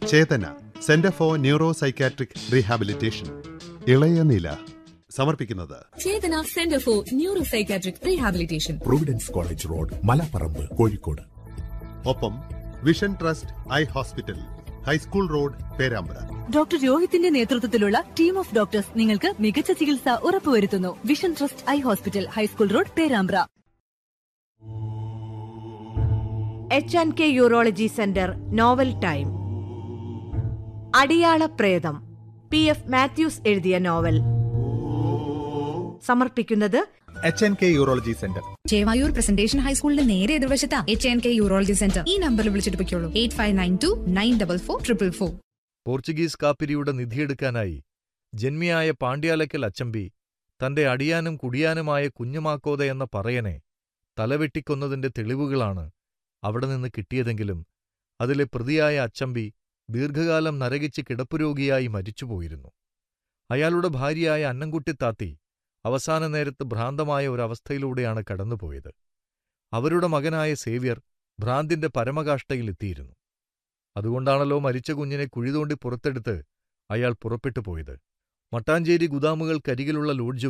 Chetana centre for neuro psychiatric rehabilitation ഇളയ നില സമർപ്പിക്കുന്നത് Chetana centre for neuro psychiatric rehabilitation providence college road Malaparamba Kozhikode ഒപ്പം vision trust eye hospital high school road Perambra doctor രോഹിത്തിന്റെ നേതൃത്വത്തിലുള്ള team of doctors നിങ്ങൾക്ക് മികച്ച ചികിത്സ ഉറപ്പുവരുത്തുന്നു vision trust eye hospital high school road Perambra H and K urology centre novel time Adiyala Pretham P F Mathews എഴുതിയ novel സമർപ്പിക്കുന്നത് H N K urology centre Chevayur presentation ഹൈസ്കൂളിന്റെ നേരെ എതിർവശത്താ H N K urology centre ഈ നമ്പറിൽ വിളിച്ചിട്ട് പൊയ്ക്കോളൂ eight five nine two nine double four triple four Portuguese കാപ്പിരിയുടെ നിധിയെടുക്കാനായി ജന്മിയായ പാണ്ഡ്യാലക്കൽ അച്ചമ്പി തന്റെ അടിയാനും കുടിയാനുമായ കുഞ്ഞുമാക്കോത എന്ന പറയനെ തലവെട്ടിക്കൊന്നതിന്റെ തെളിവുകളാണ് അവിടെ നിന്ന് കിട്ടിയതെങ്കിലും അതിലെ പ്രതിയായ അച്ചമ്പി ദീർഘകാലം നരകിച്ച് കിടപ്പുരോഗിയായി മരിച്ചുപോയിരുന്നു അയാളുടെ ഭാര്യയായ അന്നംകുട്ടിത്താത്തി അവസാന നേരത്ത് ഭ്രാന്തമായ ഒരവസ്ഥയിലൂടെയാണ് കടന്നുപോയത് അവരുടെ മകനായ സേവ്യർ ഭ്രാന്തിന്റെ പരമകാഷ്ഠയിലെത്തിയിരുന്നു അതുകൊണ്ടാണല്ലോ മരിച്ച കുഞ്ഞിനെ കുഴിതോണ്ടി പുറത്തെടുത്ത് അയാൾ പുറപ്പെട്ടു പോയത് മട്ടാഞ്ചേരി ഗുദാമുകൾക്കരികിലുള്ള ലോഡ്ജ്